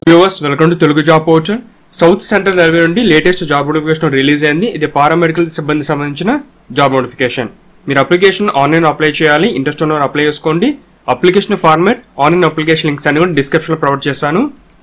viewers welcome to Telugu job portal south central railway నుండి latest job notification release అయింది ఇది paramedical సిబ్బంది సంబంధించిన జాబ్ నోటిఫికేషన్ మీరు అప్లికేషన్ ఆన్లైన్ అప్లై చేయాలి ఇంట్రెస్ట్ ఉన్నవారు అప్లై చేసుకోండి application format online application links అన్ని కూడా డిస్క్రిప్షన్లో ప్రొవైడ్ చేశాను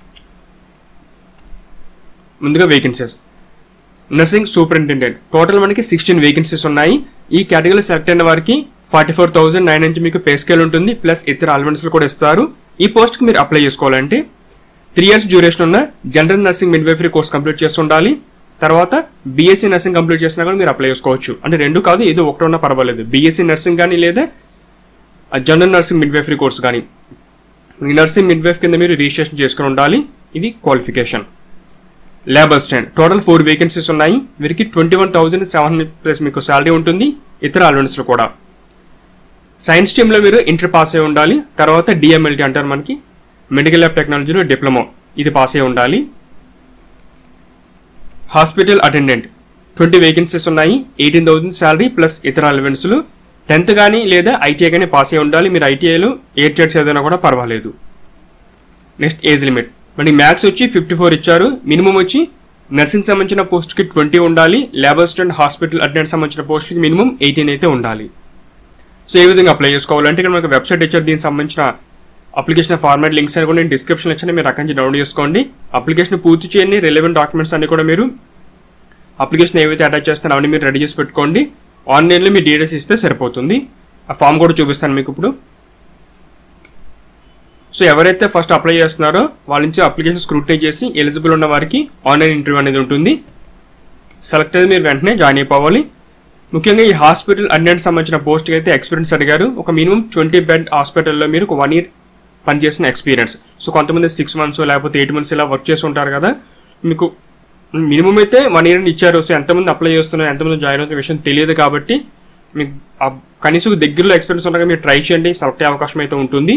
ముందుగా వేకెన్సీస్ నర్సింగ్ సూపరింటెండెంట్ టోటల్ మనకి సిక్స్టీన్ వేకెన్సీస్ ఉన్నాయి ఈ కేటగిరీలో సెలెక్ట్ అయిన వారికి ఫార్టీ ఫోర్ థౌసండ్ నైన్ నుంచి మీకు పే స్కేల్ ఉంటుంది ప్లస్ ఇతర అలవెన్స్లు కూడా ఇస్తారు ఈ పోస్ట్కి మీరు అప్లై చేసుకోవాలంటే త్రీ ఇయర్స్ డ్యూరేషన్ ఉన్న general nursing midwifery course complete చేసి ఉండాలి తర్వాత బీఎస్సీ నర్సింగ్ కంప్లీట్ చేసినా కూడా మీరు అప్లై చేసుకోవచ్చు అంటే రెండు కాదు ఏదో ఒకటి ఉన్నా పర్వాలేదు బీఎస్సీ నర్సింగ్ కానీ లేదా జనరల్ నర్సింగ్ మిడ్వైఫరీ కోర్స్ కానీ ఈ నర్సింగ్ మిడ్వైఫ్ కింద మీరు రిజిస్ట్రేషన్ చేసుకుని ఉండాలి ఇది qualification lab assistant total four vacancies ఉన్నాయి వీరికి twenty one thousand seven hundred plus మీకు శాలరీ ఉంటుంది ఇతర అలవెన్స్లు కూడా సైన్స్ స్ట్రీమ్లో మీరు ఇంటర్ పాస్ అయి ఉండాలి తర్వాత డిఎంఎల్టీ అంటారు మనకి మెడికల్ ల్యాబ్ టెక్నాలజీలో డిప్లొమా ఇది పాస్ అయి ఉండాలి హాస్పిటల్ అటెండెంట్ ట్వంటీ వేకెన్సీస్ ఉన్నాయి ఎయిటీన్ థౌసండ్ శాలరీ ప్లస్ ఇతర అలవెన్స్లు టెన్త్ కానీ లేదా ఐటీఐ కానీ పాస్ అయి ఉండాలి మీరు ఐటీఐలో ఎయిట్ జెడ్స్ ఏదైనా కూడా పర్వాలేదు నెక్స్ట్ ఏజ్ లిమిట్ మరి మ్యాథ్స్ వచ్చి ఫిఫ్టీ ఫోర్ ఇచ్చారు మినిమం వచ్చి నర్సింగ్ సంబంధించిన పోస్ట్కి ట్వంటీ ఉండాలి ల్యాబ్ అసిస్టెంట్ హాస్పిటల్ అటెండెంట్ సంబంధించిన పోస్ట్కి మినిమం ఎయిటీన్ అయితే ఉండాలి సో ఏ విధంగా అప్లై చేసుకోవాలంటే ఇక్కడ మనకు వెబ్సైట్ ఇచ్చారు దీనికి సంబంధించిన అప్లికేషన్ ఫార్మాట్ లింక్స్ అని కూడా నేను డిస్క్రిప్షన్ ఇచ్చాను మీరు అక్కడి నుంచి డౌన్లోడ్ చేసుకోండి అప్లికేషన్ పూర్తి చేయండి రిలవెంట్ డాక్యుమెంట్స్ అన్ని కూడా మీరు అప్లికేషన్ ఏవైతే అటాచ్ చేస్తారో అవన్నీ మీరు రెడీ చేసి పెట్టుకోండి ఆన్లైన్లో మీ డీటెయిల్స్ ఇస్తే సరిపోతుంది ఆ ఫామ్ కూడా చూపిస్తాను మీకు ఇప్పుడు సో ఎవరైతే ఫస్ట్ అప్లై చేస్తున్నారో వాళ్ళ నుంచి అప్లికేషన్ స్క్రూటినీ చేసి ఎలిజిబుల్ ఉన్న వారికి ఆన్లైన్ ఇంటర్వ్యూ అనేది ఉంటుంది సెలెక్ట్ అయితే మీరు వెంటనే జాయిన్ అయిపోవాలి ముఖ్యంగా ఈ హాస్పిటల్ అటెండెంట్ సంబంధించిన పోస్ట్కి అయితే ఎక్స్పీరియన్స్ అడిగారు ఒక మినిమం ట్వంటీ బెడ్ హాస్పిటల్లో మీరు ఒక వన్ ఇయర్ పనిచేసిన ఎక్స్పీరియన్స్ సో కొంతమంది సిక్స్ మంత్స్ లేకపోతే ఎయిట్ మంత్స్ ఇలా వర్క్ చేసి ఉంటారు కదా మీకు మినిమం అయితే వన్ ఇయర్ ఇచ్చారు సో ఎంతమంది అప్లై చేస్తున్నారు ఎంతమంది జాయిన్ అవుతున్న విషయం తెలియదు కాబట్టి మీకు ఆ కనీసం దగ్గరలో ఎక్స్పీరియన్స్ ఉండగా మీరు ట్రై చేయండి సెలెక్ట్ అయ్యే అవకాశం అయితే ఉంటుంది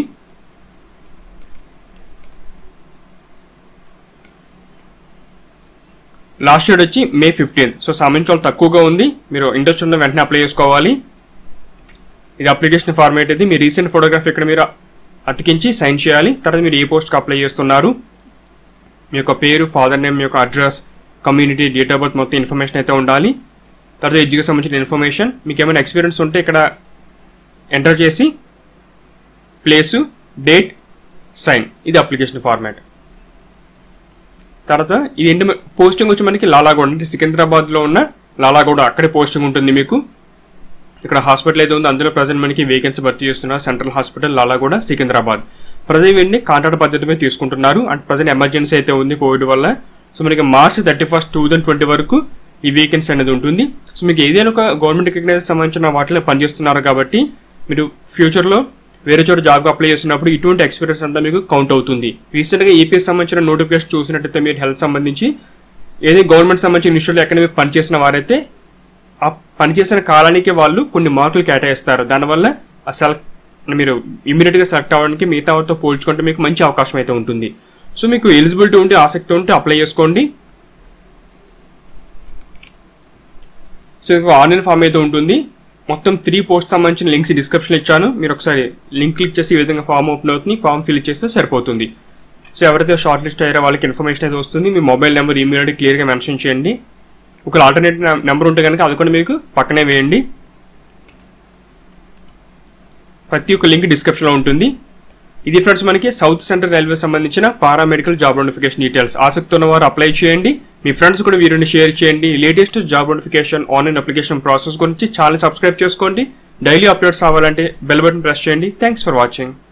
లాస్ట్ డేట్ వచ్చి మే ఫిఫ్టీన్త్ సో సమయం చాలా తక్కువగా ఉంది మీరు ఇంట్రెస్ట్ ఉన్న వెంటనే అప్లై చేసుకోవాలి ఇది అప్లికేషన్ ఫార్మేట్ ఇది మీ రీసెంట్ ఫోటోగ్రఫీ ఇక్కడ మీరు అతికించి సైన్ చేయాలి తర్వాత మీరు ఏ పోస్ట్కి అప్లై చేస్తున్నారు మీ యొక్క పేరు ఫాదర్ నేమ్ మీ యొక్క address community date of birth మొత్తం ఇన్ఫర్మేషన్ అయితే ఉండాలి తర్వాత ఎడ్యుకేషన్ సంబంధించిన ఇన్ఫర్మేషన్ మీకు ఏమైనా ఎక్స్పీరియన్స్ ఉంటే ఇక్కడ ఎంటర్ చేసి ప్లేసు డేట్ సైన్ ఇది అప్లికేషన్ ఫార్మాట్ తర్వాత ఇది ఏంటి పోస్టింగ్ వచ్చి మనకి లాలాగూడ అంటే సికింద్రాబాద్లో ఉన్న లాలాగూడ అక్కడే పోస్టింగ్ ఉంటుంది మీకు ఇక్కడ హాస్పిటల్ అయితే ఉంది అందులో ప్రజెంట్ మనకి వేకెన్సీ భర్తీ చేస్తున్నారు central hospital Lalaguda Secunderabad present ఇవన్నీ కాంట్రాక్ట్ పద్ధతి మీద తీసుకుంటున్నారు అండ్ ప్రజెంట్ ఎమర్జెన్సీ అయితే ఉంది కోవిడ్ వల్ల సో మనకి March thirty first two thousand twenty వరకు ఈ వేకెన్సీ అనేది ఉంటుంది సో మీకు ఏదైనా ఒక గవర్నమెంట్ రికగ్నైజ్ సంబంధించిన వాటిలో పనిచేస్తున్నారు కాబట్టి మీరు ఫ్యూచర్లో వేరే చోట జాబ్కి అప్లై చేసినప్పుడు ఇటువంటి ఎక్స్పీరియన్స్ అంతా మీకు కౌంట్ అవుతుంది రీసెంట్గా ఏపీఎస్ సంబంధించిన నోటిఫికేషన్ చూసినట్టయితే మీరు హెల్త్ సంబంధించి ఏదైనా గవర్నమెంట్ సంబంధించిన ఇన్స్టిట్యూట్లో ఎక్కడ మీరు పనిచేసిన వారైతే ఆ పనిచేసిన కాలానికి వాళ్ళు కొన్ని మార్కులు కేటాయిస్తారు దానివల్ల ఆ సెలెక్ట్ మీరు ఇమీడియట్గా సెలెక్ట్ అవ్వడానికి మిగతా వారితో పోల్చుకుంటే మీకు మంచి అవకాశం అయితే ఉంటుంది సో మీకు ఎలిజిబిలిటీ ఉంటే ఆసక్తి ఉంటే అప్లై చేసుకోండి సో ఆన్లైన్ ఫామ్ అయితే ఉంటుంది మొత్తం త్రీ పోస్ట్ సంబంధించిన లింక్స్ డిస్క్రిప్షన్ ఇచ్చాను మీరు ఒకసారి లింక్ క్లిక్ చేసి ఈ విధంగా ఫామ్ ఓపెన్ అవుతుంది ఫామ్ ఫిల్ చేస్తే సరిపోతుంది సో ఎవరైతే షార్ట్ లిస్ట్ అయ్యారో వాళ్ళకి ఇన్ఫర్మేషన్ అయితే వస్తుంది మీ మొబైల్ నెంబర్ ఈమెయిల్ ఐడి క్లియర్గా మెన్షన్ చేయండి ఒక ఆల్టర్నేట్ నెంబర్ ఉంటే కనుక అది కూడా మీకు పక్కనే వేయండి ప్రతి ఒక్క లింక్ డిస్క్రిప్షన్లో ఉంటుంది ఇది ఫ్రెండ్స్ మనకి సౌత్ సెంట్రల్ రైల్వే సంబంధించిన పారామెడికల్ జాబ్ నోటిఫికేషన్ డీటెయిల్స్ ఆసక్తి ఉన్న వారు అప్లై చేయండి మీ ఫ్రెండ్స్ కూడా వీరిని షేర్ చేయండి latest job notification online application process గురించి ఛానల్ సబ్స్క్రైబ్ చేసుకోండి డైలీ అప్డేట్స్ అవ్వాలంటే బెల్ బటన్ ప్రెస్ చేయండి థ్యాంక్స్ ఫర్ వాచింగ్